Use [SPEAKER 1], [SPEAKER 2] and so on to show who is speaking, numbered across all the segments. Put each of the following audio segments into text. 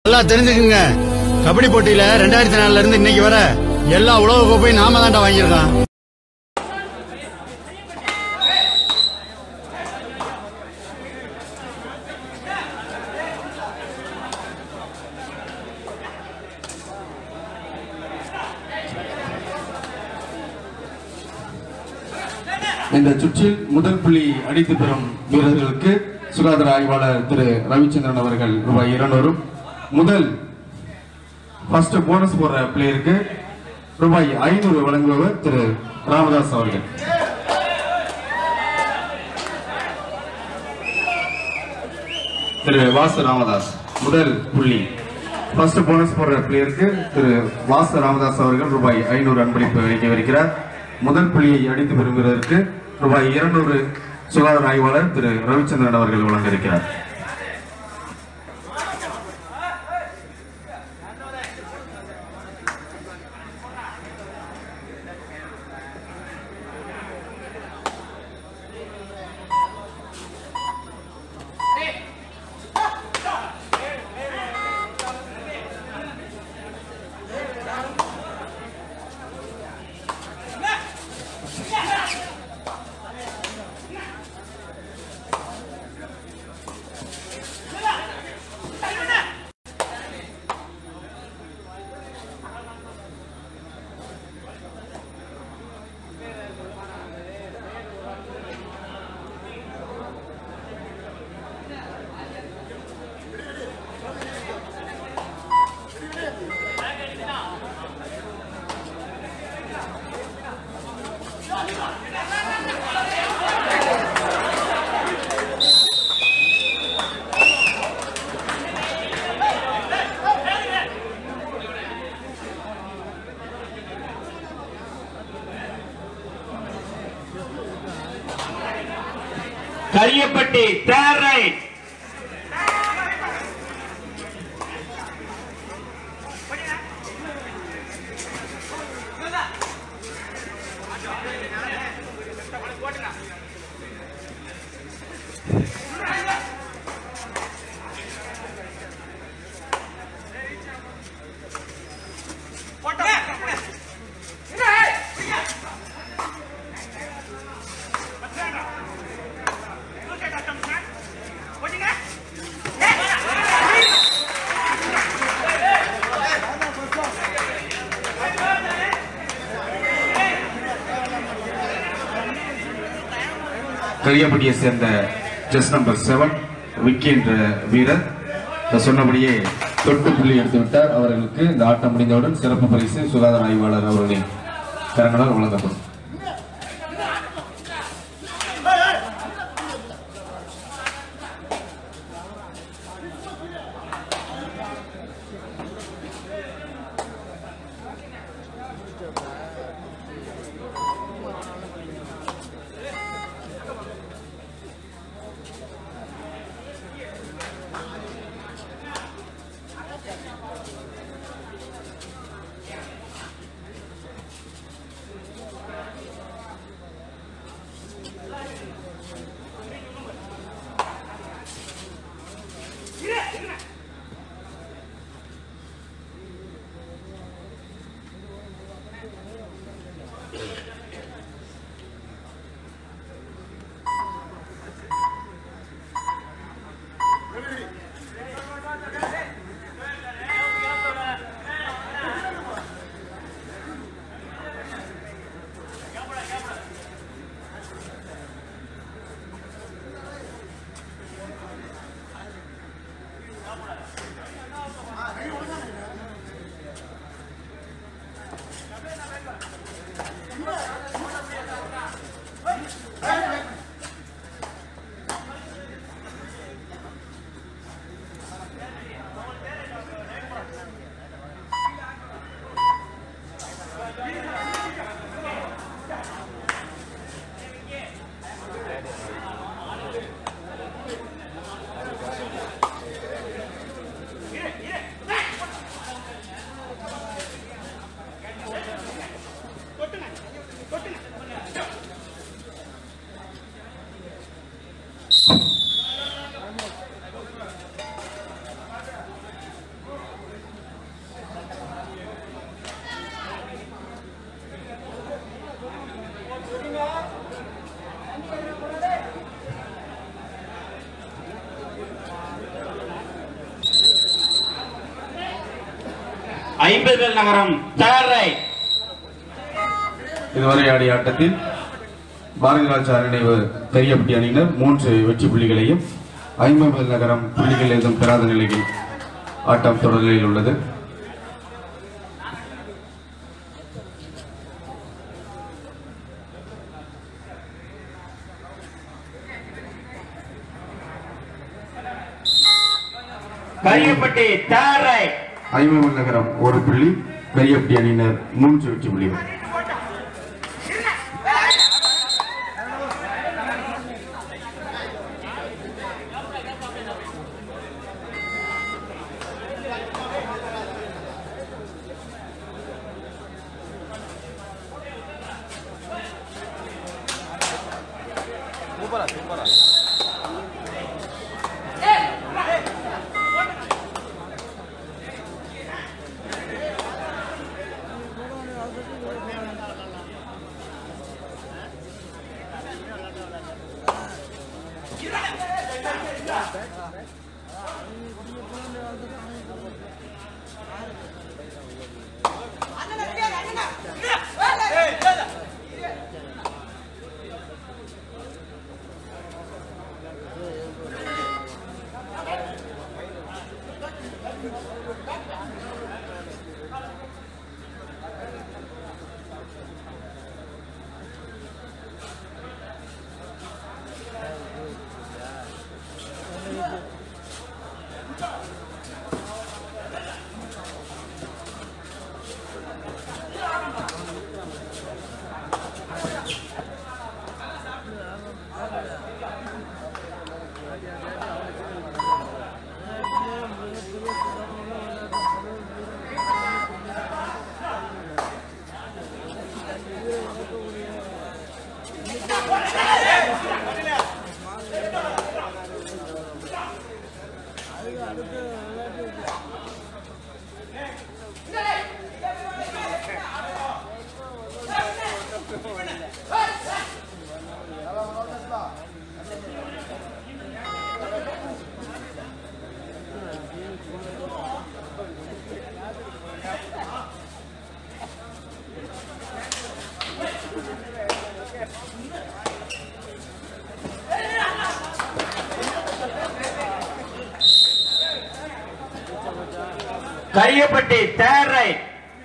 [SPEAKER 1] நல்லா தெரிஞ்சுக்குங்க கபடி போட்டியில ரெண்டாயிரத்தி நாலுல இருந்து இன்னைக்கு வர எல்லா உலக கோப்பையும் நாம தான்டா வாங்கியிருக்கோம்
[SPEAKER 2] இந்த சுற்றில் முதல் புள்ளி அடித்து பெறும் வீரர்களுக்கு சுகாதார ஆய்வாளர் திரு ரவிச்சந்திரன் அவர்கள் ரூபாய் இருநூறும் முதல் ஃபர்ஸ்ட் போனஸ் போடுற பிளேயருக்கு ரூபாய் ஐநூறு வழங்குபவர் திரு ராமதாஸ் அவர்கள் திரு வாசு ராமதாஸ் முதல் புள்ளி ஃபர்ஸ்ட் போனஸ் போடுற பிளேயருக்கு திரு வாசு ராமதாஸ் அவர்கள் ரூபாய் ஐநூறு அன்பளிப்பு வழங்கியிருக்கிறார் முதல் புள்ளியை அடித்து பெறுவதற்கு ரூபாய் இருநூறு சுகாதார ஆய்வாளர் திரு ரவிச்சந்திரன் அவர்கள் வழங்க இருக்கிறார்
[SPEAKER 3] கரியப்பட்டி தேர் ரைட்
[SPEAKER 2] கரியாப்பட்டியை சேர்ந்த ஜஸ்ட் நம்பர் செவன் விக்கி என்ற வீரர் நான் சொன்னபடியே தொட்டு புள்ளி எடுத்து விட்டார் அவர்களுக்கு இந்த ஆட்டம் முடிந்தவுடன் சிறப்பு பரிசு சுகாதார ஆய்வாளர் அவர்களின் கரங்களால் வழங்கப்படும்
[SPEAKER 3] ஐம்பது நகரம் தேர்ட் ரைட்
[SPEAKER 2] இதுவரை ஆடிய ஆட்டத்தில் பாரதிராஜா நினைவு பெரியப்பட்டி அணியினர் மூன்று வெற்றி புள்ளிகளையும் ஐம்பது நகரம் புள்ளிகள் ஏதும் பெறாத நிலையில் ஆட்டம் தொடரில் உள்ளது
[SPEAKER 3] கரியப்பட்டி தேர்ட் ரைட்
[SPEAKER 2] ஐம்பது நகரம் ஒரு புள்ளி பெரியப்பட்டி அணியினர் மூன்று வெற்றி புள்ளிகள்
[SPEAKER 3] கரியப்பட்டி தேர்ட் ரைட்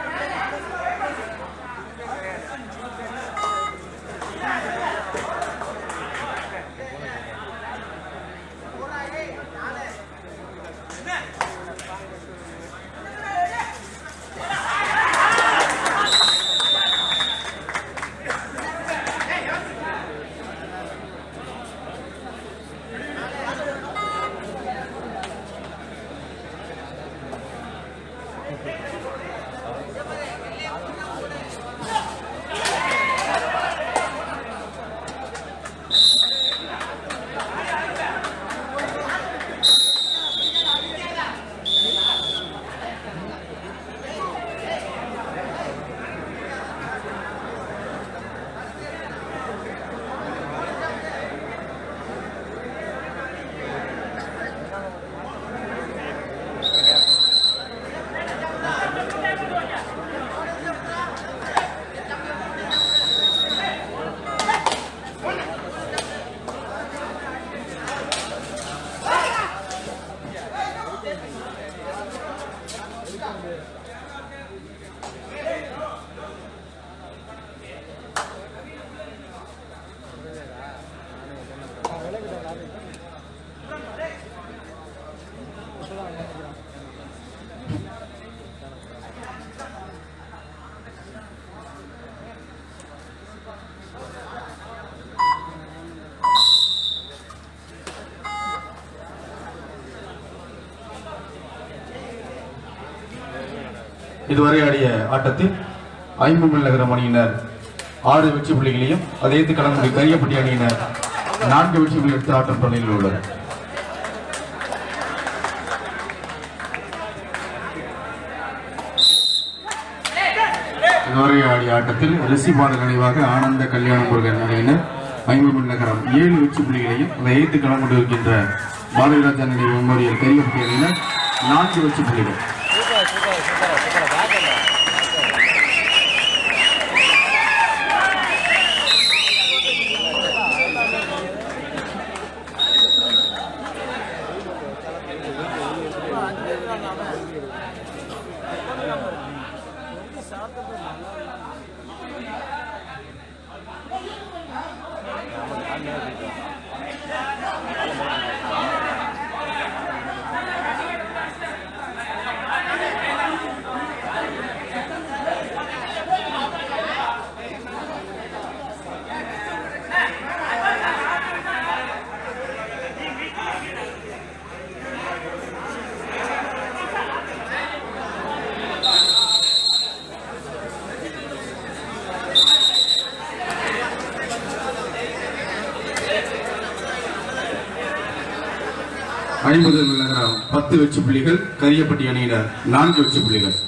[SPEAKER 2] இதுவரை ஆடிய ஆட்டத்தில் ஐம்பது நகரம் அணியினர் ஆறு வெற்றி புள்ளிகளையும் அதை எதிர்த்து கலந்து கரியப்பட்டி அணியினர் நான்கு வெற்றி புள்ளி எடுத்து ஆட்டம் தொடரில் உள்ளது இதுவரை ஆடிய ஆட்டத்தில் ரிஷிபாடு நினைவாக ஆனந்த கல்யாண முருகன் அணியினர் ஐம்பது நகரம் ஏழு வெற்றி புள்ளிகளையும் அதை எதிர்த்து களம் கொண்டிருக்கின்ற பாரதிராஜா நினைவு மெமோரியல் கரியப்பட்டி அணியினர் நான்கு வெற்றி புள்ளிகள் ஐம்பது நகரம் பத்து வெற்றி புள்ளிகள் கரியப்பட்டி அணியினர் நான்கு வெற்றி புள்ளிகள்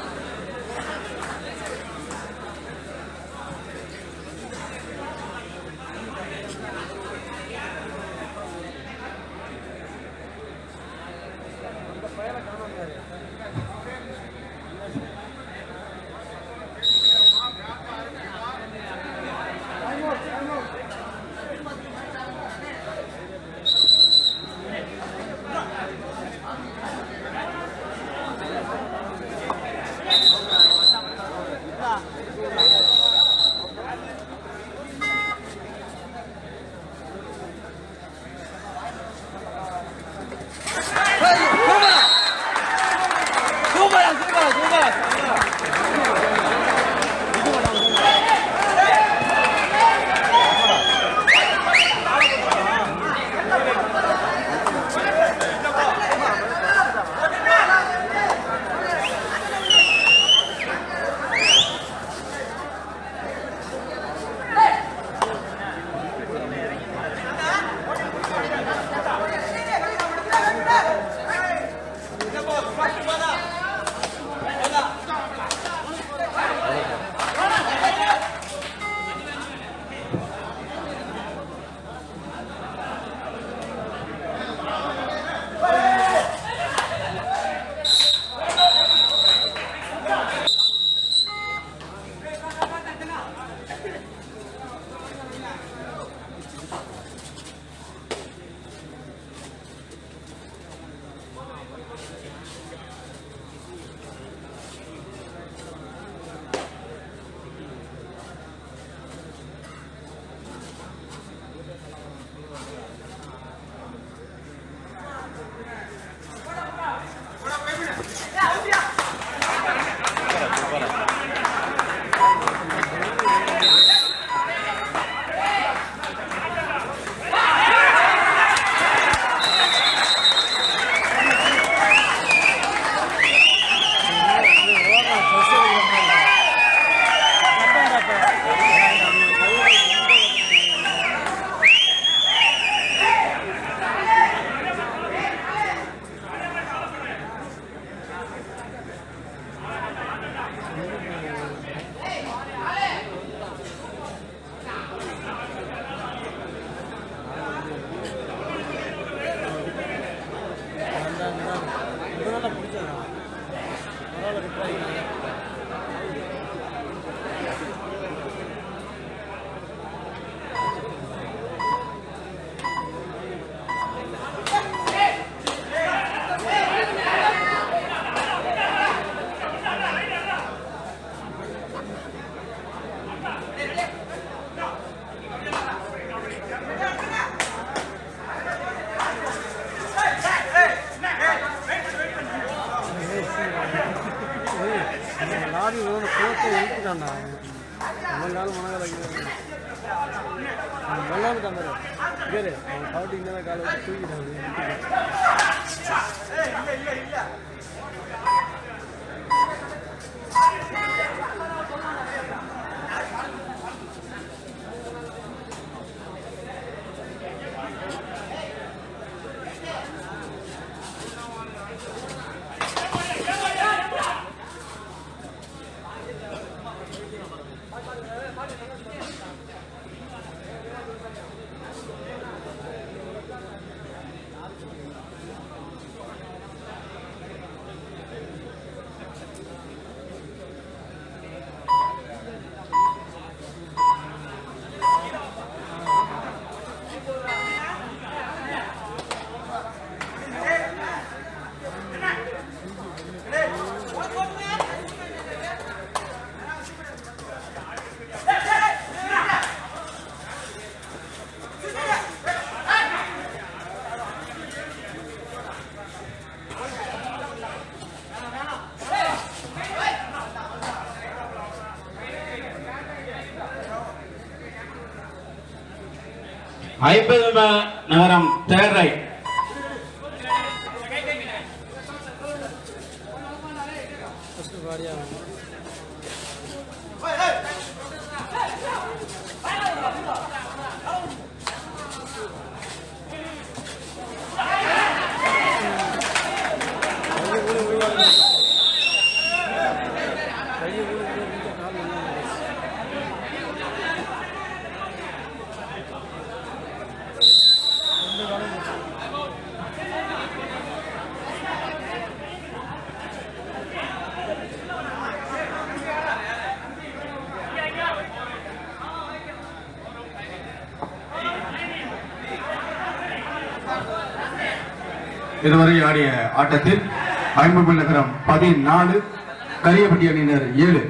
[SPEAKER 4] லாரி ரோடு போட்டு இழுத்துட்டான்டா அவன் காலம் மனகால வெள்ளாம தான் பேரு அவன் கவுட்டிங் தான் காலை வச்சு தூக்கிட்டான்
[SPEAKER 3] ஐம்பது நகரம் தேர்ட் ரைட்
[SPEAKER 4] ஃபஸ்ட்டு பாடியா
[SPEAKER 3] ஐம்பது
[SPEAKER 4] கையை கூட இப்படி இருந்துச்சு, கால் வெளியே வந்துருச்சு. ரெண்டு காலும் போச்சு.
[SPEAKER 2] இதுவரை ஆடிய ஆட்டத்தில் ஐம்பது நகரம் பதினாலு கரியப்பட்டி அணியினர் ஏழு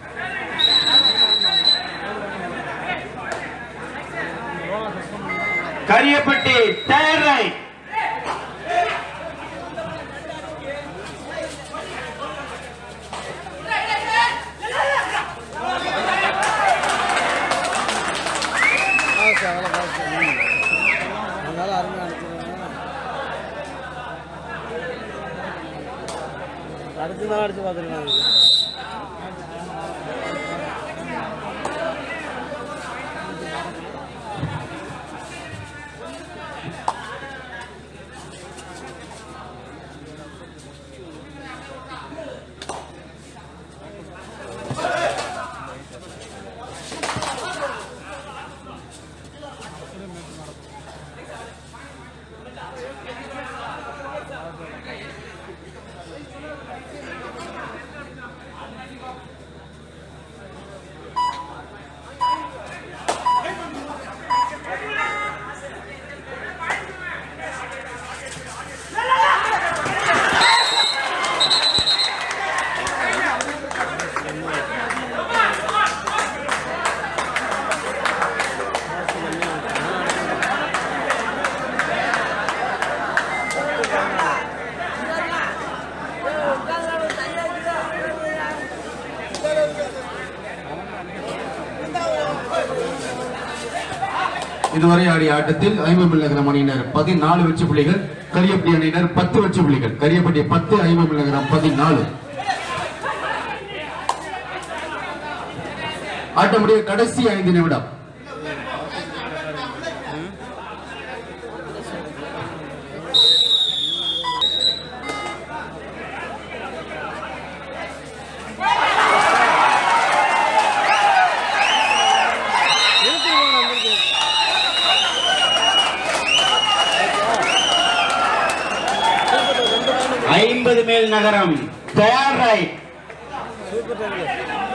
[SPEAKER 3] கரியப்பட்டி தேர்ட் ரைட்
[SPEAKER 4] பாஸ் அவ்வளோ பாஸ் அதனால அருமையாக அடிச்சிருவாங்க அடுத்து தான் அடிச்சு பார்த்துருக்காங்க
[SPEAKER 2] இதுவரை ஆடிய ஆட்டத்தில் ஐம்பது நகரம் அணியினர் பதினாலு வெற்றி புள்ளிகள் கரியப்பட்டி அணியினர் பத்து வெற்றி புள்ளிகள் கரியப்பட்டி பத்து ஐம்பது நகரம் பதினாலு ஆட்டமுடைய கடைசி ஐந்து நிமிடம்
[SPEAKER 4] இழுத்துருவாங்க வந்திருக்கு
[SPEAKER 3] ஐம்பது மேல் நகரம் தேர்ட் ரைட்
[SPEAKER 4] சூப்பர் டைம்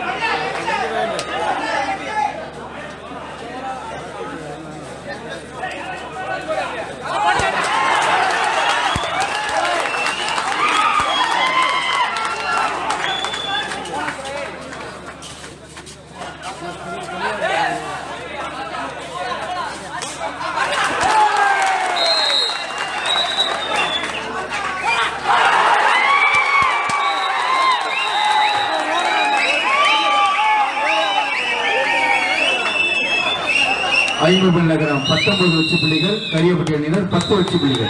[SPEAKER 2] ஐம்பது நகரம் பத்தொன்பது வெற்றி புள்ளிகள் கரியப்பட்டி அணியினர் பத்து வெற்றி புள்ளிகள்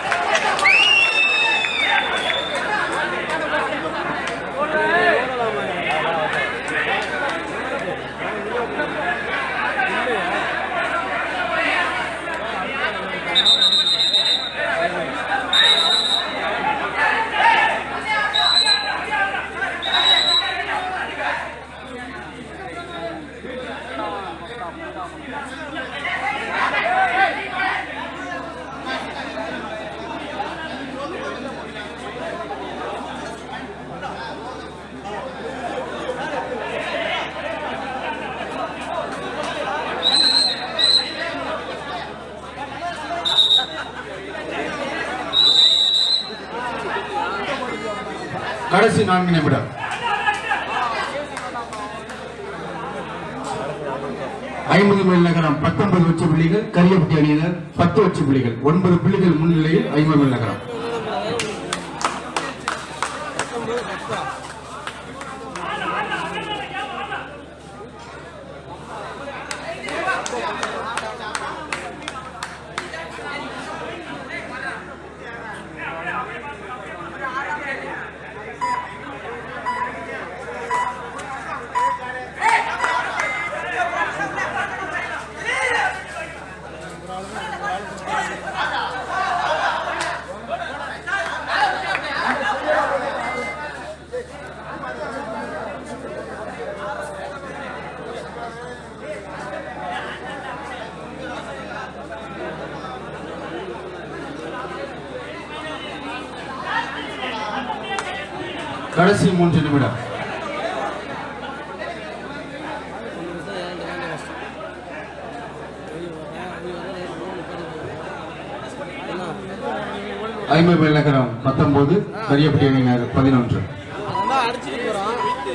[SPEAKER 2] கடைசி நான்கு நிமிடம் ஐம்பது மைல் நகரம் பத்தொன்பது வெற்றி புள்ளிகள் கரியப்பட்டி அணியினர் பத்து வெற்றி புள்ளிகள் ஒன்பது புள்ளிகள் முன்னிலையில் ஐம்பது மைல் நகரம் கடைசி மூன்று நிமிடம் ஐம்பது நகரம் பத்தொன்பது கரியப்பட்டி அணியினர் பதினொன்று
[SPEAKER 4] அதான் அடிச்சுட்டு போறான்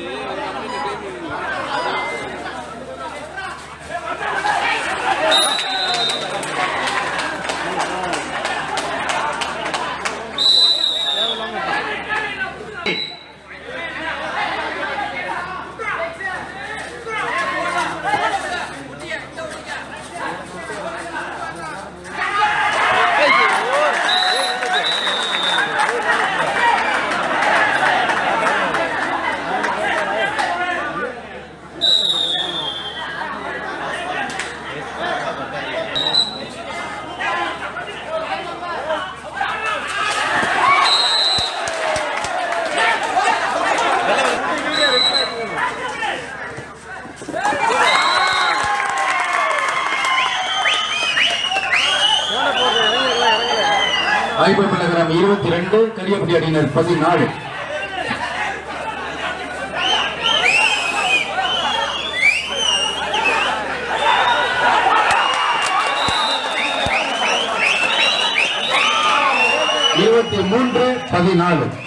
[SPEAKER 2] ஐம்பது நகரம் இருபத்தி ரெண்டு கரியப்பட்டி அணியினர் பதினாலு இருபத்தி மூன்று பதினாலு